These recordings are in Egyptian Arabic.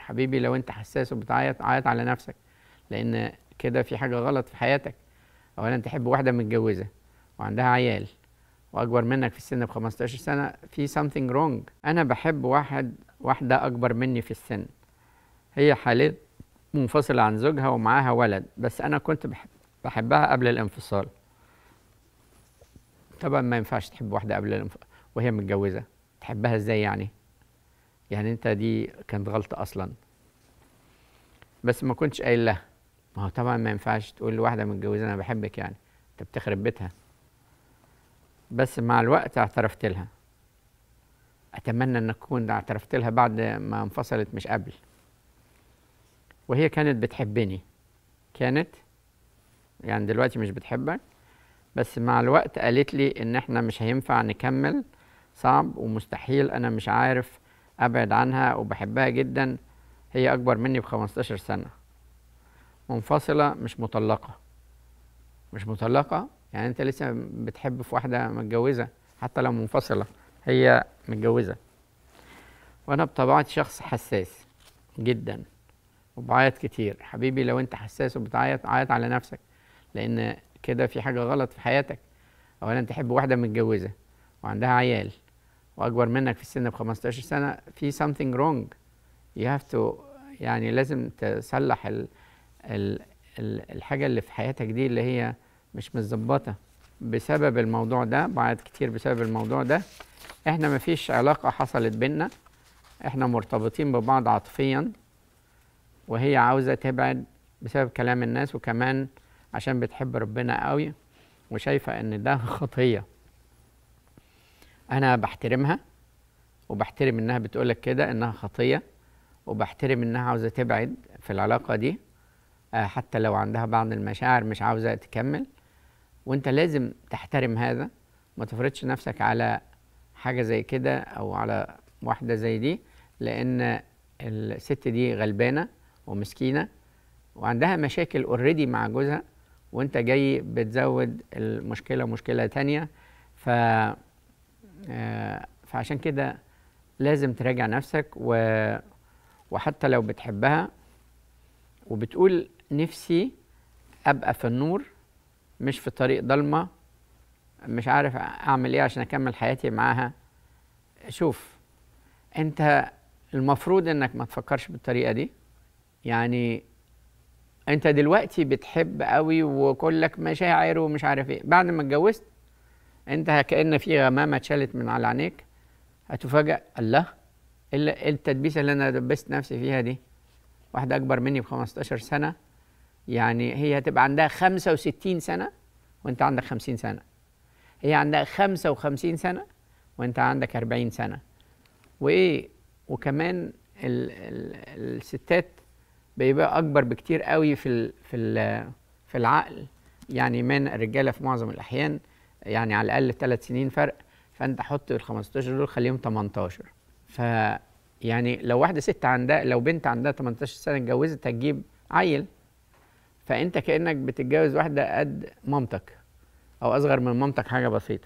حبيبي لو انت حساس وبتعيط عيط على نفسك لان كده في حاجه غلط في حياتك اولا تحب واحده متجوزه وعندها عيال واكبر منك في السن ب 15 سنه في something wrong انا بحب واحد واحده اكبر مني في السن هي حاليا منفصله عن زوجها ومعاها ولد بس انا كنت بحب بحبها قبل الانفصال طبعا ما ينفعش تحب واحده قبل الانفصال وهي متجوزه تحبها ازاي يعني يعني انت دي كانت غلطه اصلا بس ما كنتش قايل لها ما هو طبعا ما ينفعش تقول لواحده متجوزه انا بحبك يعني انت بتخرب بيتها بس مع الوقت اعترفت لها اتمنى ان اكون اعترفت لها بعد ما انفصلت مش قبل وهي كانت بتحبني كانت يعني دلوقتي مش بتحبك بس مع الوقت قالت لي ان احنا مش هينفع نكمل صعب ومستحيل انا مش عارف ابعد عنها وبحبها جدا هي اكبر مني ب 15 سنه منفصله مش مطلقه مش مطلقه يعني انت لسه بتحب في واحده متجوزه حتى لو منفصله هي متجوزه وانا بطبيعتي شخص حساس جدا وبعيط كتير حبيبي لو انت حساس وبتعيط عيط على نفسك لان كده في حاجه غلط في حياتك اولا تحب واحده متجوزه وعندها عيال واكبر منك في السن ب 15 سنه في something wrong you have to يعني لازم تصلح ال ال ال الحاجه اللي في حياتك دي اللي هي مش متظبطه بسبب الموضوع ده بعد كتير بسبب الموضوع ده احنا مفيش علاقه حصلت بينا احنا مرتبطين ببعض عاطفيا وهي عاوزه تبعد بسبب كلام الناس وكمان عشان بتحب ربنا قوي وشايفه ان ده خطيه انا بحترمها وبحترم انها بتقولك كده انها خطيه وبحترم انها عاوزه تبعد في العلاقه دي آه، حتى لو عندها بعض المشاعر مش عاوزه تكمل وانت لازم تحترم هذا ما تفرضش نفسك على حاجه زي كده او على واحده زي دي لان الست دي غلبانه ومسكينه وعندها مشاكل اوريدي مع جوزها وانت جاي بتزود المشكله مشكله تانية ف آه، فعشان كده لازم تراجع نفسك و... وحتى لو بتحبها وبتقول نفسي ابقى في النور مش في طريق ضلمه مش عارف اعمل ايه عشان اكمل حياتي معاها شوف انت المفروض انك ما تفكرش بالطريقه دي يعني انت دلوقتي بتحب قوي وكلك مشاعر ومش عارف ايه بعد ما اتجوزت انت كأن في غمامه اتشالت من على عينيك هتفاجأ الله الا التدبيسه اللي انا دبست نفسي فيها دي واحده اكبر مني ب 15 سنه يعني هي هتبقى عندها 65 سنه وانت عندك 50 سنه هي عندها 55 سنه وانت عندك 40 سنه وايه وكمان ال ال الستات بيبقى اكبر بكتير قوي في ال في ال في العقل يعني من الرجاله في معظم الاحيان يعني على الاقل ثلاث سنين فرق فانت حط ال 15 دول خليهم 18 ف يعني لو واحده ست عندها لو بنت عندها 18 سنه اتجوزت هتجيب عيل فانت كانك بتتجوز واحده قد مامتك او اصغر من مامتك حاجه بسيطه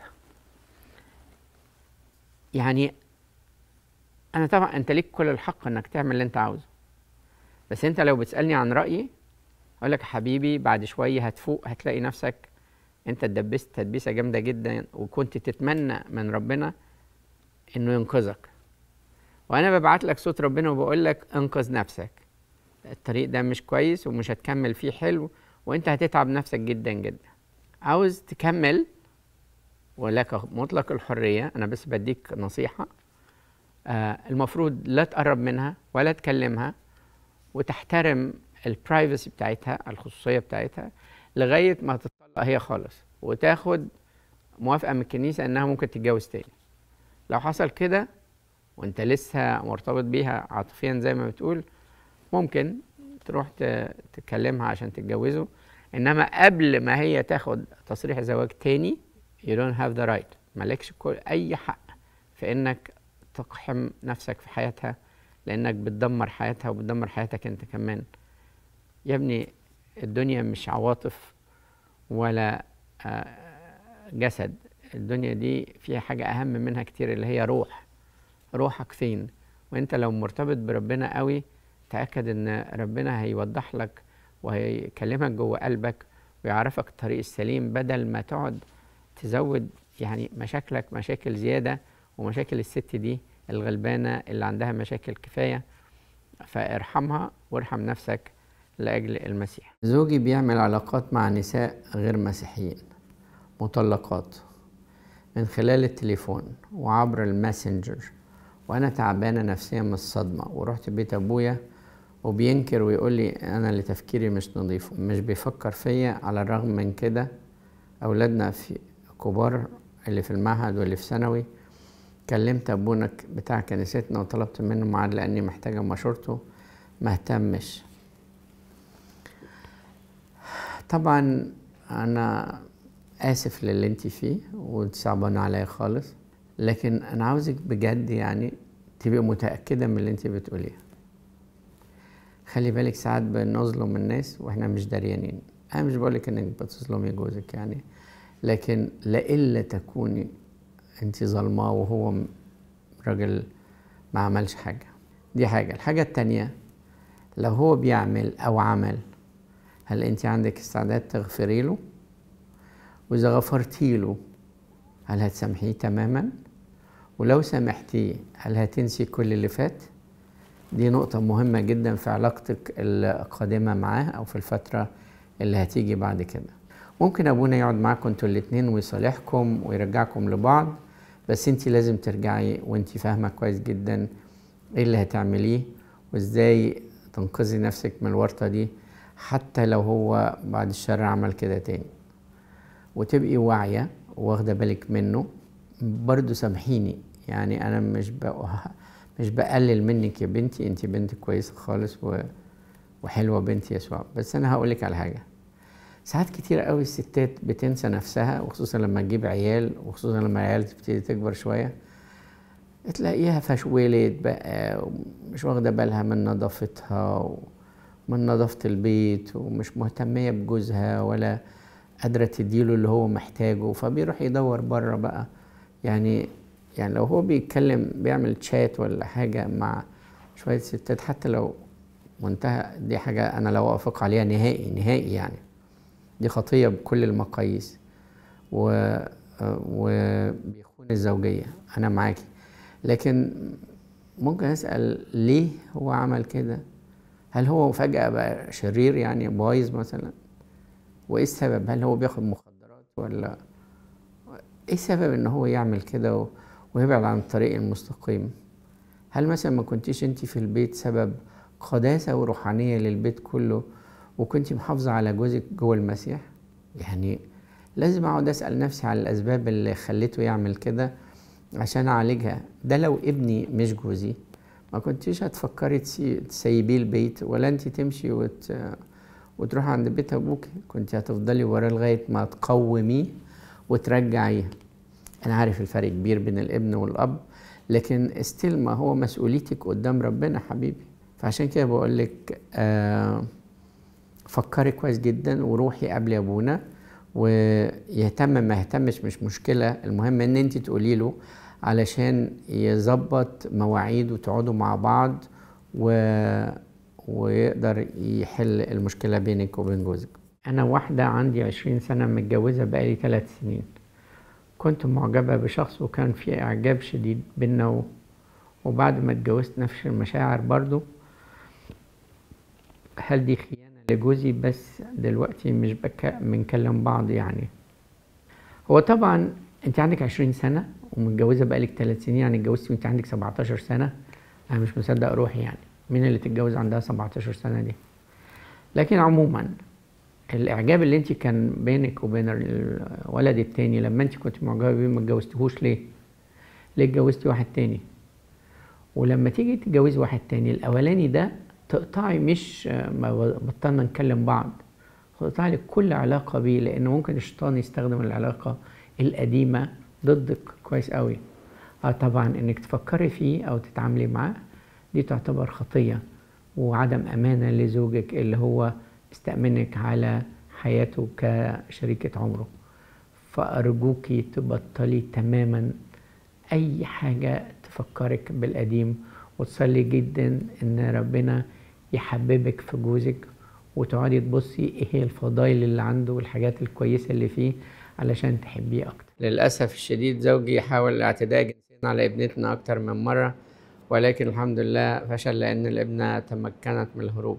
يعني انا طبعا انت ليك كل الحق انك تعمل اللي انت عاوزه بس انت لو بتسالني عن رايي اقول لك حبيبي بعد شويه هتفوق هتلاقي نفسك انت اتدبست تدبيسه جامده جدا وكنت تتمنى من ربنا انه ينقذك وانا ببعت لك صوت ربنا وبقول لك انقذ نفسك الطريق ده مش كويس ومش هتكمل فيه حلو وانت هتتعب نفسك جدا جدا عاوز تكمل ولك مطلق الحريه انا بس بديك نصيحه آه المفروض لا تقرب منها ولا تكلمها وتحترم البرايفسي بتاعتها الخصوصيه بتاعتها لغايه ما تطلق هي خالص وتاخد موافقه من الكنيسه انها ممكن تتجوز تاني لو حصل كده وانت لسه مرتبط بيها عاطفيا زي ما بتقول ممكن تروح تكلمها عشان تتجوزوا انما قبل ما هي تاخد تصريح زواج تاني you don't have the right مالكش كل اي حق في انك تقحم نفسك في حياتها لانك بتدمر حياتها وبتدمر حياتك انت كمان يا ابني الدنيا مش عواطف ولا جسد الدنيا دي فيها حاجة أهم منها كتير اللي هي روح روحك فين وانت لو مرتبط بربنا قوي تأكد ان ربنا هيوضح لك وهيكلمك جوه قلبك ويعرفك الطريق السليم بدل ما تقعد تزود يعني مشاكلك مشاكل زيادة ومشاكل الست دي الغلبانة اللي عندها مشاكل كفاية فارحمها وارحم نفسك لأجل المسيح زوجي بيعمل علاقات مع نساء غير مسيحيين مطلقات من خلال التليفون وعبر الماسنجر وأنا تعبانة نفسيا من الصدمة ورحت بيت أبويا وبينكر ويقول لي أنا اللي تفكيري مش نظيف مش بيفكر فيا على الرغم من كده أولادنا في كبار اللي في المعهد واللي في ثانوي كلمت أبونا بتاع كنيستنا وطلبت منه ميعاد لأني محتاجة مشورته ما اهتمش طبعا أنا آسف للي انت فيه وصعبان عليا خالص لكن أنا عاوزك بجد يعني تبقي متأكدة من اللي انت بتقوليه خلي بالك ساعات بنظلم الناس واحنا مش دريانين انا مش بقولك انك بتظلمي جوزك يعني لكن لإلا تكوني انت ظلماه وهو راجل ما عملش حاجة دي حاجة الحاجة التانية لو هو بيعمل أو عمل هل أنت عندك استعداد تغفري له؟ وإذا غفرتي له هل هتسامحيه تماما؟ ولو سامحتيه هل هتنسي كل اللي فات؟ دي نقطة مهمة جدا في علاقتك القادمة معاه أو في الفترة اللي هتيجي بعد كده ممكن أبونا يقعد معاكم انتوا الاتنين ويصالحكم ويرجعكم لبعض بس انت لازم ترجعي وانت فاهمة كويس جدا ايه اللي هتعمليه وازاي تنقذي نفسك من الورطة دي حتى لو هو بعد الشر عمل كده تاني وتبقي واعية واخدة بالك منه برضو سامحيني يعني انا مش بقى مش بقلل منك يا بنتي انت بنت كويسة خالص و... وحلوة بنت يسوع بس انا هقولك على حاجة ساعات كتير قوي الستات بتنسى نفسها وخصوصا لما تجيب عيال وخصوصا لما العيال تبتدي تكبر شوية تلاقيها فشولت بقى مش واخدة بالها من نظافتها ومن نظافة البيت ومش مهتمية بجوزها ولا قادرة تديله اللي هو محتاجه فبيروح يدور بره بقى يعني يعني لو هو بيتكلم بيعمل تشات ولا حاجة مع شوية ستات حتى لو منتهى دي حاجة أنا لا أوافق عليها نهائي نهائي يعني دي خطية بكل المقاييس و وبيخون الزوجية أنا معاكي لكن ممكن أسأل ليه هو عمل كده هل هو فجأة بقى شرير يعني بايظ مثلا وإيه السبب هل هو بياخد مخدرات ولا إيه السبب إن هو يعمل كده و... ويبعد عن الطريق المستقيم هل مثلا ما كنتيش انت في البيت سبب قداسة وروحانية للبيت كله وكنت محافظة على جوزك جوه المسيح يعني لازم اقعد اسأل نفسي على الاسباب اللي خليته يعمل كده عشان اعالجها ده لو ابني مش جوزي ما كنتيش هتفكري تسيبيه البيت ولا انت تمشي وت... وتروح عند بيت ابوك كنت هتفضلي وراه لغاية ما تقوميه وترجعيه انا عارف الفرق كبير بين الابن والاب لكن استيل ما هو مسؤوليتك قدام ربنا حبيبي فعشان كده بقول لك آه فكري كويس جدا وروحي قبل ابونا ويهتم ما يهتمش مش مشكله المهم ان انت تقولي له علشان يظبط مواعيد وتقعدوا مع بعض و... ويقدر يحل المشكله بينك وبين جوزك انا واحده عندي عشرين سنه متجوزه بقالي ثلاث سنين كنت معجبة بشخص وكان في إعجاب شديد بينا و... وبعد ما اتجوزت نفس المشاعر برضو هل دي خيانة لجوزي بس دلوقتي مش بك... بنكلم بعض يعني هو طبعا انت عندك عشرين سنة ومتجوزة بقالك ثلاث سنين يعني اتجوزتي وانت عندك سبعتاشر سنة انا مش مصدق روحي يعني مين اللي تتجوز عندها سبعتاشر سنة دي لكن عموما الاعجاب اللي انت كان بينك وبين الولد التاني لما انت كنت معجبه بيه ما اتجوزتهوش ليه؟ ليه اتجوزتي واحد تاني؟ ولما تيجي تتجوزي واحد تاني الاولاني ده تقطعي مش ما بطلنا نكلم بعض تقطعي لك كل علاقه بيه لان ممكن الشيطان يستخدم العلاقه القديمه ضدك كويس قوي اه طبعا انك تفكري فيه او تتعاملي معاه دي تعتبر خطيه وعدم امانه لزوجك اللي هو استأمنك على حياته كشريكة عمره فأرجوكي تبطلي تماما أي حاجة تفكرك بالقديم وتصلي جدا إن ربنا يحببك في جوزك وتقعدي تبصي ايه هي الفضائل اللي عنده والحاجات الكويسه اللي فيه علشان تحبيه اكتر للاسف الشديد زوجي حاول الاعتداء جنسيا على ابنتنا اكتر من مره ولكن الحمد لله فشل لان الابنه تمكنت من الهروب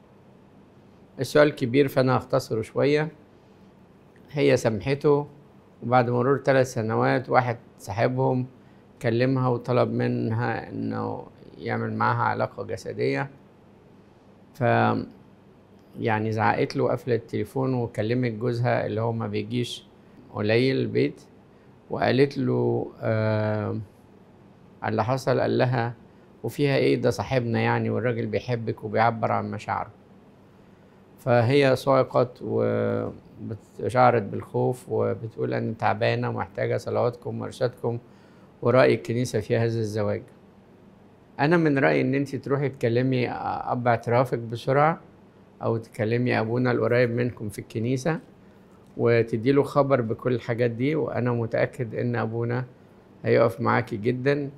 السؤال كبير فانا هختصره شويه هي سامحته وبعد مرور ثلاث سنوات واحد صاحبهم كلمها وطلب منها انه يعمل معاها علاقة جسدية ف يعني زعقت له وقفلت التليفون وكلمت جوزها اللي هو ما بيجيش قليل البيت وقالت له آه على اللي حصل قال لها وفيها ايه ده صاحبنا يعني والراجل بيحبك وبيعبر عن مشاعره فهي صعقت وشعرت بالخوف وبتقول أنا تعبانة ومحتاجة صلواتكم وإرشادكم ورأي الكنيسة في هذا الزواج أنا من رأيي إن أنت تروحي تكلمي أب اعترافك بسرعة أو تكلمي أبونا القريب منكم في الكنيسة وتديله خبر بكل الحاجات دي وأنا متأكد إن أبونا هيقف معاكي جدا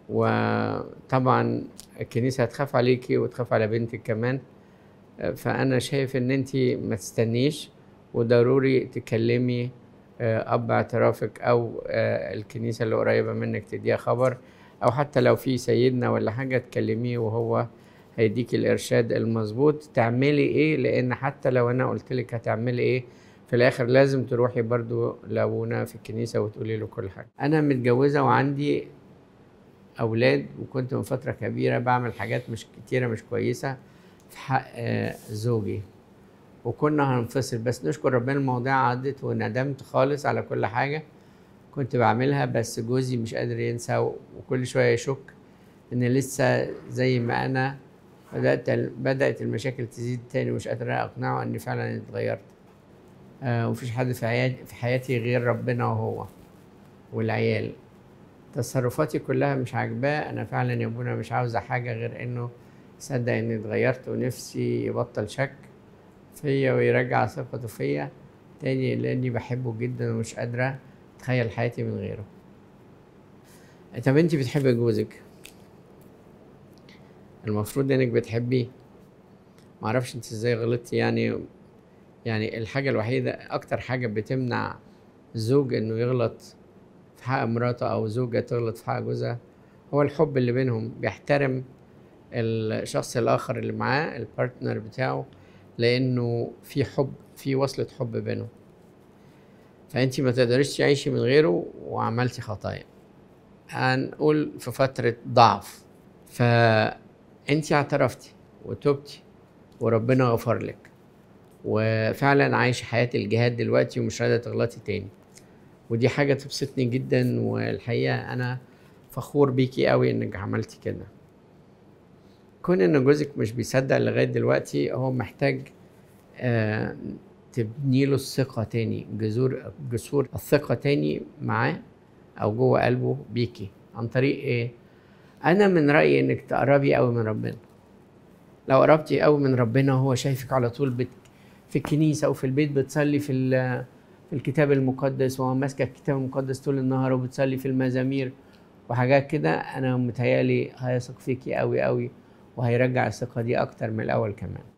وطبعا الكنيسة هتخاف عليكي وتخاف على بنتك كمان فانا شايف ان انت ما تستنيش وضروري تكلمي اب اعترافك او الكنيسه اللي قريبه منك تديها خبر او حتى لو في سيدنا ولا حاجه تكلميه وهو هيديكي الارشاد المظبوط تعملي ايه لان حتى لو انا قلت لك هتعملي ايه في الاخر لازم تروحي برضو لابونا في الكنيسه وتقولي له كل حاجه انا متجوزه وعندي اولاد وكنت من فتره كبيره بعمل حاجات مش كتيره مش كويسه في حق زوجي وكنا هننفصل بس نشكر ربنا المواضيع عدت وندمت خالص على كل حاجة كنت بعملها بس جوزي مش قادر ينسى وكل شوية يشك إن لسه زي ما أنا بدأت بدأت المشاكل تزيد تاني ومش قادر أقنعه إني فعلا اتغيرت آه ومفيش حد في حياتي في حياتي غير ربنا وهو والعيال تصرفاتي كلها مش عاجباه أنا فعلا يا أبونا مش عاوزة حاجة غير إنه صدق اني اتغيرت ونفسي يبطل شك فيا ويرجع ثقته فيا تاني لاني بحبه جدا ومش قادرة اتخيل حياتي من غيره طب انت بتحبي جوزك المفروض انك بتحبيه معرفش انت ازاي غلطتي يعني يعني الحاجة الوحيدة اكتر حاجة بتمنع الزوج انه يغلط في حق مراته او زوجة تغلط في حق جوزها هو الحب اللي بينهم بيحترم الشخص الاخر اللي معاه البارتنر بتاعه لانه في حب في وصلة حب بينهم فانت ما تقدريش تعيشي من غيره وعملتي خطايا هنقول في فترة ضعف فانت اعترفتي وتوبتي وربنا غفر لك وفعلا عايشة حياة الجهاد دلوقتي ومش راضية تغلطي تاني ودي حاجة تبسطني جدا والحقيقة أنا فخور بيكي قوي إنك عملتي كده كون ان جوزك مش بيصدق لغايه دلوقتي هو محتاج آه تبني له الثقه تاني جذور جسور الثقه تاني معاه او جوه قلبه بيكي عن طريق ايه انا من رايي انك تقربي قوي من ربنا لو قربتي قوي من ربنا وهو شايفك على طول بت في الكنيسه او في البيت بتصلي في في الكتاب المقدس وهو ماسكه الكتاب المقدس طول النهار وبتصلي في المزامير وحاجات كده انا متهيالي هيثق فيكي قوي قوي وهيرجع الثقة دي أكتر من الأول كمان